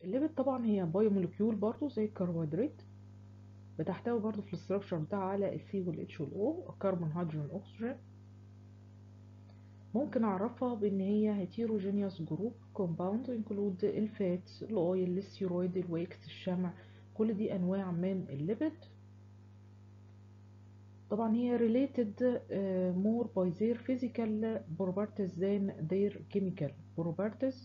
الليبيد طبعا هي بايو مولكيول برضو زي الكربوهيدرات بتحتوي برضو في الاستراكشر بتاعها على السي والاتش والاو الكربون هيدروجين اكسجين ممكن اعرفها بان هي heterogeneous جروب compound include الفات الاويل الستيرويد الويكس الشمع كل دي انواع من الليبيد طبعا هي related uh, more by their physical properties than their chemical properties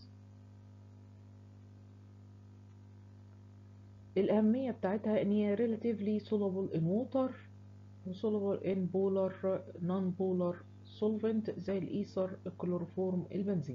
الأهمية بتاعتها إن هي relatively soluble in water و soluble in polar non-polar solvent زي الإيثر الكلوروفورم البنزين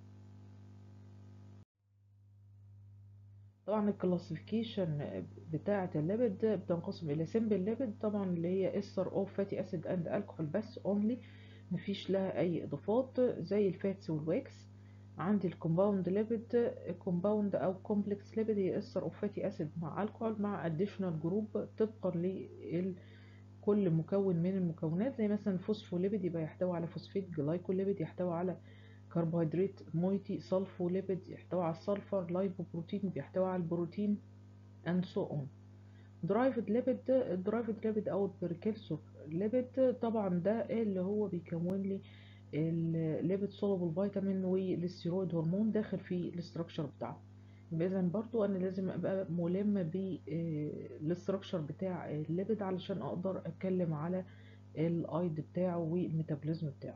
طبعا الكلاسيفيكيشن بتاعة الليبيد بتنقسم إلى سمبل ليبيد طبعا اللي هي إستر أوف فاتي أسيد أند ألكحول بس أونلي مفيش لها أي إضافات زي الفاتس والواكس عندي الكومباوند ليبيد كومباوند أو كومبلكس ليبيد هي إستر أوف فاتي أسيد مع ألكحول مع أديشنال جروب طبقا لل كل مكون من المكونات زي مثلا الفوسفوليبيد يبقى يحتوي على فوسفيت جلايكوليبيد يحتوي على كربوهيدرات مويتي سلفوليبيد يحتوي على السلفر لايبوبروتين بيحتوي على البروتين and so on derived lipid derived lipid او البريكلسور ليبيد طبعا ده اللي هو بيكون لي الليبيد soluble فيتامين والستيرويد هرمون داخل في الاستراكشر بتاعه اذا برضو انا لازم ابقى ملم بالاستراكشر بتاع الليبيد علشان اقدر اتكلم على الايد بتاعه والميتابوليزم بتاعه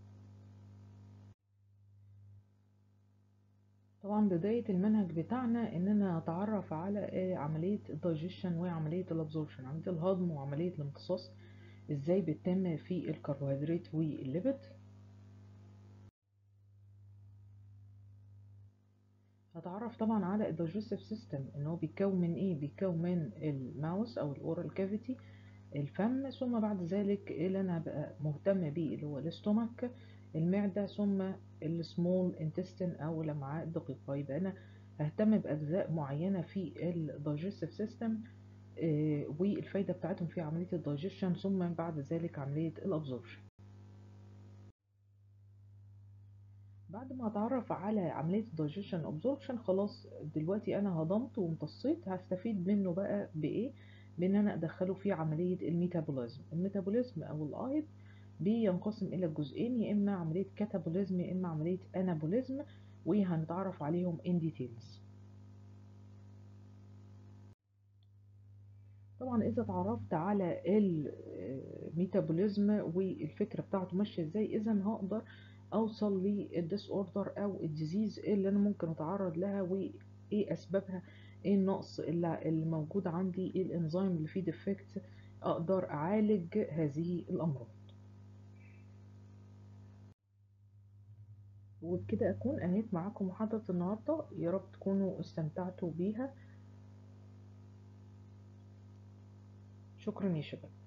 طبعا بداية المنهج بتاعنا اننا نتعرف على عملية الدايجيشن وعملية الابزوربشن عملية الهضم وعملية الامتصاص ازاي بتتم في الكربوهيدرات والليبيد هتعرف طبعا على الدايجستيف سيستم ان هو بيتكون من ايه بيتكون من الماوس او الاورال كافيتي الفم ثم بعد ذلك اللي انا بقى مهتم بيه اللي هو الاستومك المعدة ثم السمول انتستين او الامعاء الدقيقة يبقى انا ههتم باجزاء معينة في الدايجستيف سيستم والفايدة بتاعتهم في عملية الدايجيشن ثم بعد ذلك عملية الابزوربشن بعد ما اتعرف على عملية الدايجيشن ابزوربشن خلاص دلوقتي انا هضمت وامتصيت هستفيد منه بقى بايه بان انا ادخله في عملية الميتابوليزم الميتابوليزم او الايض بينقسم الى جزئين يا اما عملية كاتابوليزم يا اما عملية انابوليزم وهنتعرف عليهم ان ديتيلز طبعا اذا اتعرفت على الميتابوليزم والفكرة بتاعته ماشية ازاي اذا هقدر اوصل للديس اوردر او الديزيز اللي انا ممكن اتعرض لها وايه اسبابها ايه النقص اللي, اللي موجود عندي ايه الانزيم اللي فيه ديفكت اقدر اعالج هذه الامراض وبكده اكون انهيت معاكم محاضرة النهاردة يا رب تكونوا استمتعتوا بيها شكرا يا شباب